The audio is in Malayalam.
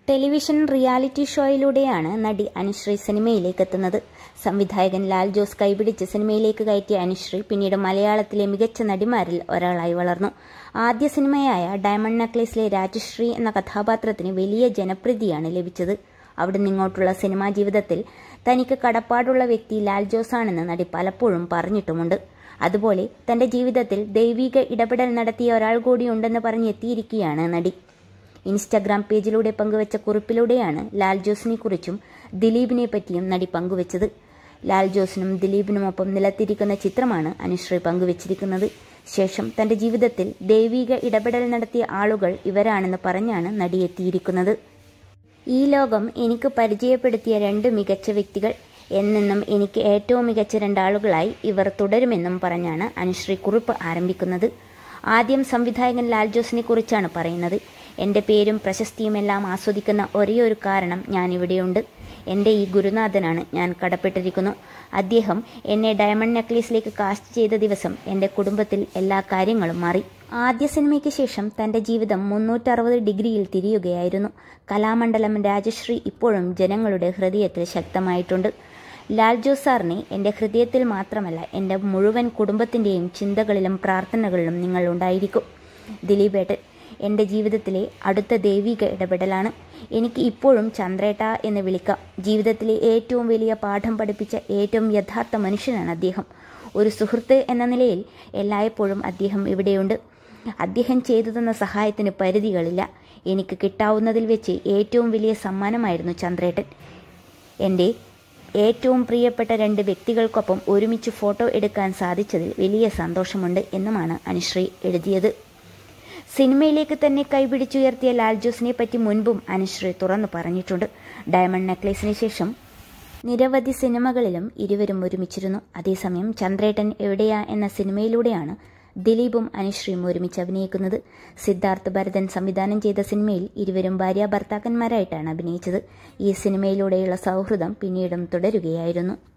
ടെലിവിഷൻ റിയാലിറ്റി ഷോയിലൂടെയാണ് നടി അനുശ്രീ സിനിമയിലേക്ക് എത്തുന്നത് സംവിധായകൻ ലാൽ ജോസ് കൈപിടിച്ച് സിനിമയിലേക്ക് കയറ്റിയ അനുശ്രീ പിന്നീട് മലയാളത്തിലെ മികച്ച നടിമാരിൽ ഒരാളായി വളർന്നു ആദ്യ സിനിമയായ ഡയമണ്ട് നെക്ലേസിലെ രാജശ്രീ എന്ന കഥാപാത്രത്തിന് വലിയ ജനപ്രീതിയാണ് ലഭിച്ചത് അവിടെ നിങ്ങോട്ടുള്ള സിനിമാ ജീവിതത്തിൽ തനിക്ക് കടപ്പാടുള്ള വ്യക്തി ലാൽ ജോസാണെന്ന് നടി പലപ്പോഴും പറഞ്ഞിട്ടുമുണ്ട് അതുപോലെ തന്റെ ജീവിതത്തിൽ ദൈവിക ഇടപെടൽ നടത്തിയ ഒരാൾ കൂടിയുണ്ടെന്ന് പറഞ്ഞെത്തിയിരിക്കുകയാണ് നടി ഇൻസ്റ്റഗ്രാം പേജിലൂടെ പങ്കുവച്ച കുറിപ്പിലൂടെയാണ് ലാൽ ജോസിനെ കുറിച്ചും ദിലീപിനെ പറ്റിയും നടി പങ്കുവച്ചത് ലാൽ ജോസിനും ദിലീപിനുമൊപ്പം നിലത്തിരിക്കുന്ന ചിത്രമാണ് അനുശ്രീ പങ്കുവച്ചിരിക്കുന്നത് ശേഷം തന്റെ ജീവിതത്തിൽ ദൈവിക ഇടപെടൽ നടത്തിയ ആളുകൾ ഇവരാണെന്ന് പറഞ്ഞാണ് നടി എത്തിയിരിക്കുന്നത് ഈ ലോകം എനിക്ക് പരിചയപ്പെടുത്തിയ രണ്ട് മികച്ച വ്യക്തികൾ എന്നെന്നും എനിക്ക് ഏറ്റവും മികച്ച രണ്ടാളുകളായി ഇവർ തുടരുമെന്നും പറഞ്ഞാണ് അനുശ്രീ കുറിപ്പ് ആരംഭിക്കുന്നത് ആദ്യം സംവിധായകൻ ലാൽ ജോസിനെ കുറിച്ചാണ് പറയുന്നത് എൻ്റെ പേരും പ്രശസ്തിയുമെല്ലാം ആസ്വദിക്കുന്ന ഒരേയൊരു കാരണം ഞാൻ ഇവിടെയുണ്ട് എൻ്റെ ഈ ഗുരുനാഥനാണ് ഞാൻ കടപ്പെട്ടിരിക്കുന്നു അദ്ദേഹം എന്നെ ഡയമണ്ട് നെക്ലേസിലേക്ക് കാസ്റ്റ് ചെയ്ത ദിവസം എൻ്റെ കുടുംബത്തിൽ എല്ലാ കാര്യങ്ങളും മാറി ആദ്യ സിനിമയ്ക്ക് ശേഷം തൻ്റെ ജീവിതം മുന്നൂറ്ററുപത് ഡിഗ്രിയിൽ തിരിയുകയായിരുന്നു കലാമണ്ഡലം രാജശ്രീ ഇപ്പോഴും ജനങ്ങളുടെ ഹൃദയത്തിൽ ശക്തമായിട്ടുണ്ട് ലാൽ ജോസ് സാറിനെ എൻ്റെ ഹൃദയത്തിൽ മാത്രമല്ല എൻ്റെ മുഴുവൻ കുടുംബത്തിൻ്റെയും ചിന്തകളിലും പ്രാർത്ഥനകളിലും നിങ്ങൾ ഉണ്ടായിരിക്കും ദിലീപേട്ടൻ എൻ്റെ ജീവിതത്തിലെ അടുത്ത ദൈവിക ഇടപെടലാണ് എനിക്ക് ഇപ്പോഴും ചന്ദ്രേട്ട എന്ന് വിളിക്കാം ജീവിതത്തിലെ ഏറ്റവും വലിയ പാഠം പഠിപ്പിച്ച ഏറ്റവും യഥാർത്ഥ മനുഷ്യനാണ് അദ്ദേഹം ഒരു സുഹൃത്ത് എന്ന നിലയിൽ എല്ലായ്പ്പോഴും അദ്ദേഹം ഇവിടെയുണ്ട് അദ്ദേഹം ചെയ്തു തന്ന സഹായത്തിന് പരിധികളില്ല എനിക്ക് കിട്ടാവുന്നതിൽ വെച്ച് ഏറ്റവും വലിയ സമ്മാനമായിരുന്നു ചന്ദ്രേട്ടൻ എൻ്റെ ഏറ്റവും പ്രിയപ്പെട്ട രണ്ട് വ്യക്തികൾക്കൊപ്പം ഒരുമിച്ച് ഫോട്ടോ എടുക്കാൻ സാധിച്ചതിൽ വലിയ സന്തോഷമുണ്ട് എന്നുമാണ് അനുശ്രീ എഴുതിയത് സിനിമയിലേക്ക് തന്നെ കൈപിടിച്ചുയർത്തിയ ലാൽ ജോസിനെ പറ്റി മുൻപും അനുശ്രീ തുറന്നു പറഞ്ഞിട്ടുണ്ട് ഡയമണ്ട് നെക്ലേസിന് ശേഷം നിരവധി സിനിമകളിലും ഇരുവരും ഒരുമിച്ചിരുന്നു അതേസമയം ചന്ദ്രേട്ടൻ എവിടെയാ എന്ന സിനിമയിലൂടെയാണ് ദിലീപും അനുശ്രീയും ഒരുമിച്ച് അഭിനയിക്കുന്നത് സിദ്ധാർത്ഥ് ഭരതൻ സംവിധാനം ചെയ്ത സിനിമയിൽ ഇരുവരും ഭാര്യ ഭർത്താക്കന്മാരായിട്ടാണ് അഭിനയിച്ചത് ഈ സിനിമയിലൂടെയുള്ള സൗഹൃദം പിന്നീടും തുടരുകയായിരുന്നു